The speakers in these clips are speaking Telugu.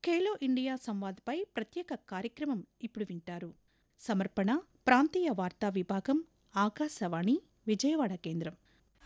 ఖేలో ఇండియా సంవాద్పై ప్రత్యేక కార్యక్రమం ఇప్పుడు వింటారు సమర్పణ ప్రాంతీయ వార్తా విభాగం ఆకాశవాణి విజయవాడ కేంద్రం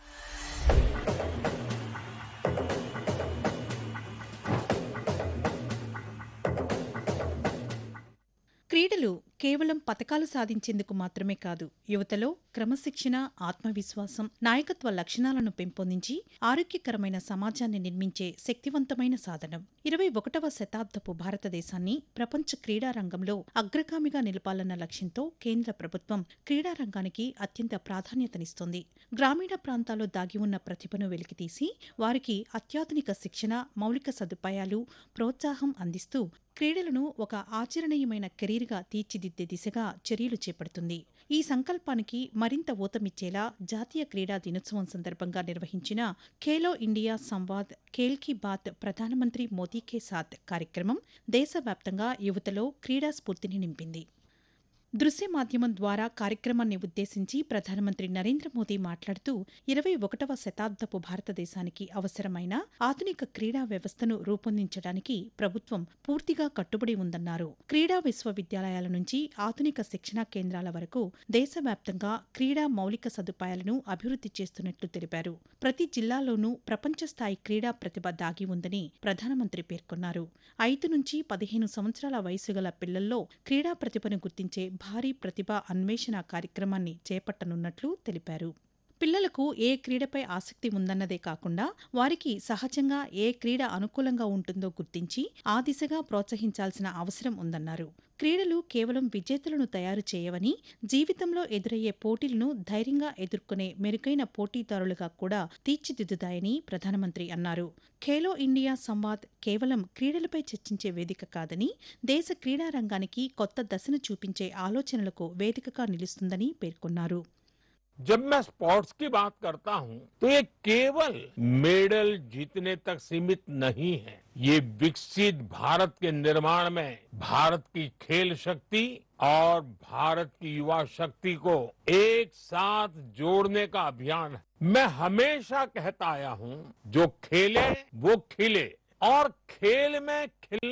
క్రీడలు కేవలం పతకాలు సాధించేందుకు మాత్రమే కాదు యువతలో క్రమశిక్షణ ఆత్మవిశ్వాసం నాయకత్వ లక్షణాలను పెంపొందించి ఆరోగ్యకరమైన సమాజాన్ని నిర్మించే శక్తివంతమైన సాధనం ఇరవై ఒకటవ శతాబ్దపు భారతదేశాన్ని ప్రపంచ క్రీడా రంగంలో అగ్రగామిగా నిలపాలన్న లక్ష్యంతో కేంద్ర ప్రభుత్వం క్రీడా రంగానికి అత్యంత ప్రాధాన్యతనిస్తోంది గ్రామీణ ప్రాంతాల్లో దాగి ఉన్న ప్రతిభను వెలికితీసి వారికి అత్యాధునిక శిక్షణ మౌలిక సదుపాయాలు ప్రోత్సాహం అందిస్తూ క్రీడలను ఒక ఆచరణీయమైన కెరీర్గా తీర్చిదిద్దే దిశగా చర్యలు చేపడుతుంది ఈ సంకల్పానికి మరింత ఊతమిచ్చేలా జాతీయ క్రీడా దినోత్సవం సందర్భంగా నిర్వహించిన ఖేలో ఇండియా సంవాద్ ఖేల్ కీ బాత్ ప్రధానమంత్రి మోదీ కే సాత్ కార్యక్రమం దేశవ్యాప్తంగా యువతలో క్రీడా స్ఫూర్తిని నింపింది దృశ్య మాధ్యమం ద్వారా కార్యక్రమాన్ని ఉద్దేశించి ప్రధానమంత్రి నరేంద్ర మోదీ మాట్లాడుతూ ఇరవై ఒకటవ శతాబ్దపు భారతదేశానికి అవసరమైన ఆధునిక క్రీడా వ్యవస్థను రూపొందించడానికి ప్రభుత్వం పూర్తిగా కట్టుబడి ఉందన్నారు క్రీడా విశ్వవిద్యాలయాల నుంచి ఆధునిక శిక్షణా కేంద్రాల వరకు దేశవ్యాప్తంగా క్రీడా మౌలిక సదుపాయాలను అభివృద్ధి చేస్తున్నట్లు తెలిపారు ప్రతి జిల్లాలోనూ ప్రపంచ స్థాయి క్రీడా ప్రతిభ దాగి ఉందని ప్రధానమంత్రి పేర్కొన్నారు ఐదు నుంచి పదిహేను సంవత్సరాల వయసు గల పిల్లల్లో క్రీడా ప్రతిభను గుర్తించే భారీ ప్రతిభ అన్వేషణ కార్యక్రమాన్ని చేపట్టనున్నట్లు తెలిపారు పిల్లలకు ఏ క్రీడపై ఆసక్తి ఉందన్నదే కాకుండా వారికి సహజంగా ఏ క్రీడ అనుకూలంగా ఉంటుందో గుర్తించి ఆ దిశగా ప్రోత్సహించాల్సిన అవసరం ఉందన్నారు క్రీడలు కేవలం విజేతలను తయారు చేయవని జీవితంలో ఎదురయ్యే పోటీలను ధైర్యంగా ఎదుర్కొనే మెరుగైన పోటీదారులుగా కూడా తీర్చిదిద్దుతాయని ప్రధానమంత్రి అన్నారు ఖేలో ఇండియా సంవాద్ కేవలం క్రీడలపై చర్చించే వేదిక కాదని దేశ క్రీడా రంగానికి కొత్త దశను చూపించే ఆలోచనలకు వేదికగా నిలుస్తుందని పేర్కొన్నారు जब मैं स्पोर्ट्स की बात करता हूं तो ये केवल मेडल जीतने तक सीमित नहीं है ये विकसित भारत के निर्माण में भारत की खेल शक्ति और भारत की युवा शक्ति को एक साथ जोड़ने का अभियान है मैं हमेशा कहता आया हूं जो खेले वो खिले और खेल में खिल